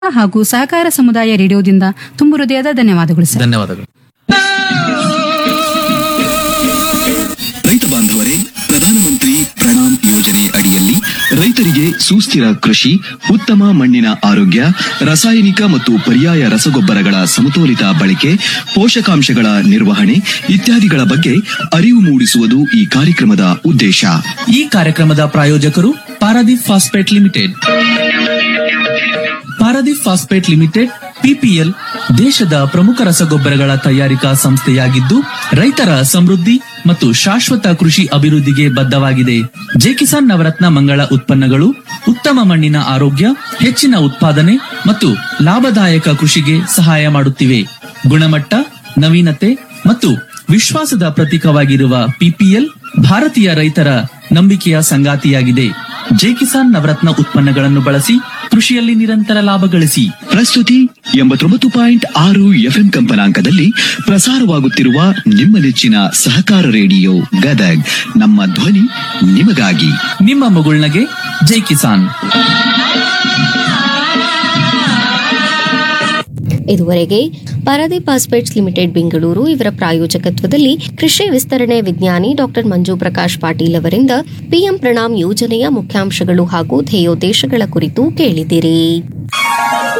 ಹಾಗೂ ಸಹಕಾರ ಸಮುದಾಯ ರೇಡಿಯೋದಿಂದ ತುಂಬು ಹೃದಯದ ಧನ್ಯವಾದಗಳು ಸರ್ ಧನ್ಯವಾದಗಳು ರೈತ ಬಾಂಧವರೇ ಪ್ರಧಾನಮಂತ್ರಿ ಪ್ರಣಾಮ್ ಯೋಜನೆ ಅಡಿಯಲ್ಲಿ ರೈತರಿಗೆ ಸುಸ್ಥಿರ ಕೃಷಿ ಉತ್ತಮ ಮಣ್ಣಿನ ಆರೋಗ್ಯ ರಾಸಾಯನಿಕ ಮತ್ತು ಪರ್ಯಾಯ ರಸಗೊಬ್ಬರಗಳ ಸಮತೋಲಿತ ಬಳಕೆ ಪೋಷಕಾಂಶಗಳ ನಿರ್ವಹಣೆ ಇತ್ಯಾದಿಗಳ ಬಗ್ಗೆ ಅರಿವು ಮೂಡಿಸುವುದು ಈ ಕಾರ್ಯಕ್ರಮದ ಉದ್ದೇಶ ಈ ಕಾರ್ಯಕ್ರಮದ ಪ್ರಾಯೋಜಕರು Paradeep phosphate limited Paradeep phosphate limited PPL ದೇಶದ ಪ್ರಮುಖ ರಸಗೊಬ್ಬರಗಳ ತಯಾರಿಕಾ ಸಂಸ್ಥೆಯಾಗಿದ್ದು ರೈತರ ಸಮೃದ್ಧಿ ಮತ್ತು ಶಾಶ್ವತ ಕೃಷಿ ಅಭಿವೃದ್ಧಿಗೆ ಬದ್ಧವಾಗಿದೆ ಜೆ ಕಿಸಾನ್ ನವರತ್ನ ಮಂಗಳ ಉತ್ಪನ್ನಗಳು ಉತ್ತಮ ಮಣ್ಣಿನ ಆರೋಗ್ಯ ಹೆಚ್ಚಿನ ಉತ್ಪಾದನೆ ಮತ್ತು ಲಾಭದಾಯಕ ಕೃಷಿಗೆ ಸಹಾಯ ಮಾಡುತ್ತಿವೆ ಗುಣಮಟ್ಟ ನವೀನತೆ ಮತ್ತು ವಿಶ್ವಾಸದ ಪ್ರತೀಕವಾಗಿರುವ ಪಿಪಿಎಲ್ ಭಾರತೀಯ ರೈತರ ನಂಬಿಕೆಯ ಸಂಗಾತಿಯಾಗಿದೆ ಜೆ ಕಿಸಾನ್ ನವರತ್ನ ಉತ್ಪನ್ನಗಳನ್ನು ಬಳಸಿ ಕೃಷಿಯಲ್ಲಿ ನಿರಂತರ ಲಾಭ ಗಳಿಸಿ ಪ್ರಸ್ತುತಿ ಎಂಬತ್ತೊಂಬತ್ತು ಪಾಯಿಂಟ್ ಆರು ಎಫ್ಎಂ ಕಂಪನಾಂಕದಲ್ಲಿ ಪ್ರಸಾರವಾಗುತ್ತಿರುವ ನಿಮ್ಮ ನೆಚ್ಚಿನ ಸಹಕಾರ ರೇಡಿಯೋ ಗದಗ್ ನಮ್ಮ ಧ್ವನಿ ನಿಮಗಾಗಿ ನಿಮ್ಮ ಮಗುಳ್ನಗೆ ಜೈ ಕಿಸಾನ್ ಇದುವರೆಗೆ ಪಾರಾದೀಪ್ ಫಾಸ್ಪೇಟ್ಸ್ ಲಿಮಿಟೆಡ್ ಬೆಂಗಳೂರು ಇವರ ಪ್ರಾಯೋಜಕತ್ವದಲ್ಲಿ ಕೃಷಿ ವಿಸ್ತರಣೆ ವಿಜ್ಞಾನಿ ಡಾಕ್ಟರ್ ಮಂಜು ಪ್ರಕಾಶ್ ಪಾಟೀಲ್ ಅವರಿಂದ ಪಿಎಂ ಪ್ರಣಾಮ್ ಯೋಜನೆಯ ಮುಖ್ಯಾಂಶಗಳು ಹಾಗೂ ಧ್ಯೇಯೋದ್ದೇಶಗಳ ಕುರಿತು ಕೇಳಿದಿರಿ